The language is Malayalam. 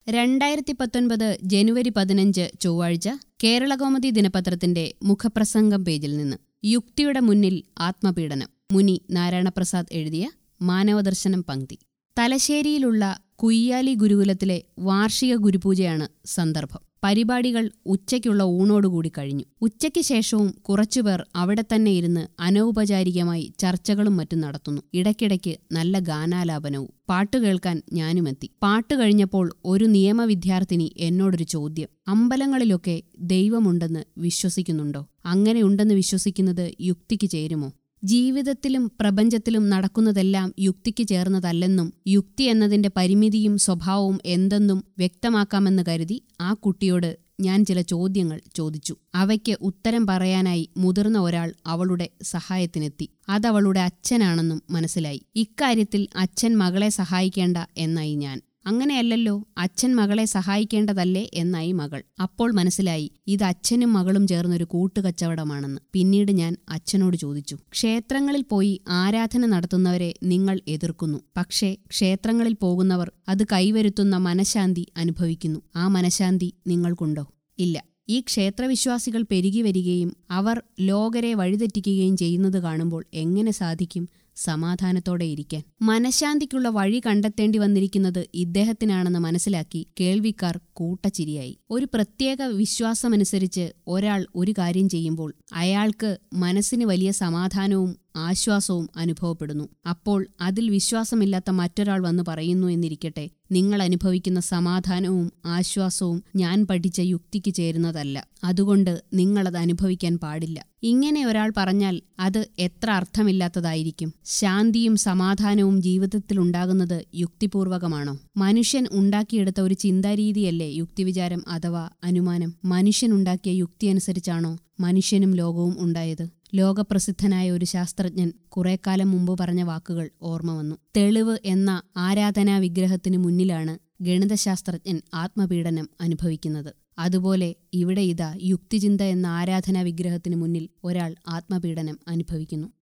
രണ്ടായിരത്തി പത്തൊൻപത് ജനുവരി പതിനഞ്ച് ചൊവ്വാഴ്ച കേരളകൗമുദി ദിനപത്രത്തിന്റെ മുഖപ്രസംഗം പേജിൽ നിന്ന് യുക്തിയുടെ മുന്നിൽ ആത്മപീഡനം മുനി നാരായണപ്രസാദ് എഴുതിയ മാനവദർശനം പങ്ക്തി തലശ്ശേരിയിലുള്ള കുയ്യാലി ഗുരുകുലത്തിലെ വാർഷിക ഗുരുപൂജയാണ് സന്ദർഭം പരിപാടികൾ ഉച്ചയ്ക്കുള്ള ഊണോടുകൂടി കഴിഞ്ഞു ഉച്ചയ്ക്ക് ശേഷവും കുറച്ചുപേർ അവിടെ തന്നെ ഇരുന്ന് അനൗപചാരികമായി ചർച്ചകളും മറ്റും നടത്തുന്നു ഇടയ്ക്കിടയ്ക്ക് നല്ല ഗാനാലാപനവും പാട്ട് കേൾക്കാൻ ഞാനുമെത്തി പാട്ട് കഴിഞ്ഞപ്പോൾ ഒരു നിയമ വിദ്യാർത്ഥിനി എന്നോടൊരു ചോദ്യം അമ്പലങ്ങളിലൊക്കെ ദൈവമുണ്ടെന്ന് വിശ്വസിക്കുന്നുണ്ടോ അങ്ങനെയുണ്ടെന്ന് വിശ്വസിക്കുന്നത് യുക്തിക്ക് ചേരുമോ ജീവിതത്തിലും പ്രപഞ്ചത്തിലും നടക്കുന്നതെല്ലാം യുക്തിക്ക് ചേർന്നതല്ലെന്നും യുക്തി എന്നതിന്റെ പരിമിതിയും സ്വഭാവവും എന്തെന്നും വ്യക്തമാക്കാമെന്ന് കരുതി ആ കുട്ടിയോട് ഞാൻ ചില ചോദ്യങ്ങൾ ചോദിച്ചു അവയ്ക്ക് ഉത്തരം പറയാനായി മുതിർന്ന ഒരാൾ അവളുടെ സഹായത്തിനെത്തി അതവളുടെ അച്ഛനാണെന്നും മനസ്സിലായി ഇക്കാര്യത്തിൽ അച്ഛൻ മകളെ സഹായിക്കേണ്ട എന്നായി ഞാൻ അങ്ങനെയല്ലല്ലോ അച്ഛൻ മകളെ സഹായിക്കേണ്ടതല്ലേ എന്നായി മകൾ അപ്പോൾ മനസ്സിലായി ഇത് അച്ഛനും മകളും ചേർന്നൊരു കൂട്ടുകച്ചവടമാണെന്ന് പിന്നീട് ഞാൻ അച്ഛനോട് ചോദിച്ചു ക്ഷേത്രങ്ങളിൽ പോയി ആരാധന നടത്തുന്നവരെ നിങ്ങൾ എതിർക്കുന്നു പക്ഷേ ക്ഷേത്രങ്ങളിൽ പോകുന്നവർ അത് കൈവരുത്തുന്ന മനഃശാന്തി അനുഭവിക്കുന്നു ആ മനഃശാന്തി നിങ്ങൾക്കുണ്ടോ ഇല്ല ഈ ക്ഷേത്രവിശ്വാസികൾ പെരുകി വരികയും അവർ ലോകരെ വഴിതെറ്റിക്കുകയും ചെയ്യുന്നത് കാണുമ്പോൾ എങ്ങനെ സാധിക്കും സമാധാനത്തോടെ ഇരിക്കാൻ മനഃശാന്തിക്കുള്ള വഴി കണ്ടെത്തേണ്ടി വന്നിരിക്കുന്നത് ഇദ്ദേഹത്തിനാണെന്ന് മനസ്സിലാക്കി കേൾവിക്കാർ കൂട്ടച്ചിരിയായി ഒരു പ്രത്യേക വിശ്വാസമനുസരിച്ച് ഒരാൾ ഒരു കാര്യം ചെയ്യുമ്പോൾ അയാൾക്ക് മനസ്സിന് വലിയ സമാധാനവും ആശ്വാസവും അനുഭവപ്പെടുന്നു അപ്പോൾ അതിൽ വിശ്വാസമില്ലാത്ത മറ്റൊരാൾ വന്ന് പറയുന്നു എന്നിരിക്കട്ടെ നിങ്ങൾ അനുഭവിക്കുന്ന സമാധാനവും ആശ്വാസവും ഞാൻ പഠിച്ച യുക്തിക്ക് ചേരുന്നതല്ല അതുകൊണ്ട് നിങ്ങളത് അനുഭവിക്കാൻ പാടില്ല ഇങ്ങനെ ഒരാൾ പറഞ്ഞാൽ അത് എത്ര അർത്ഥമില്ലാത്തതായിരിക്കും ശാന്തിയും സമാധാനവും ജീവിതത്തിലുണ്ടാകുന്നത് യുക്തിപൂർവകമാണോ മനുഷ്യൻ ഉണ്ടാക്കിയെടുത്ത ഒരു ചിന്താരീതിയല്ലേ യുക്തിവിചാരം അഥവാ അനുമാനം മനുഷ്യനുണ്ടാക്കിയ യുക്തി അനുസരിച്ചാണോ മനുഷ്യനും ലോകവും ഉണ്ടായത് ലോകപ്രസിദ്ധനായ ഒരു ശാസ്ത്രജ്ഞൻ കുറേക്കാലം മുമ്പ് പറഞ്ഞ വാക്കുകൾ ഓർമ്മ വന്നു തെളിവ് എന്ന ആരാധനാ വിഗ്രഹത്തിനു മുന്നിലാണ് ഗണിതശാസ്ത്രജ്ഞൻ ആത്മപീഡനം അനുഭവിക്കുന്നത് അതുപോലെ ഇവിടെ ഇതാ യുക്തിചിന്ത എന്ന ആരാധനാ വിഗ്രഹത്തിനു മുന്നിൽ ഒരാൾ ആത്മപീഡനം അനുഭവിക്കുന്നു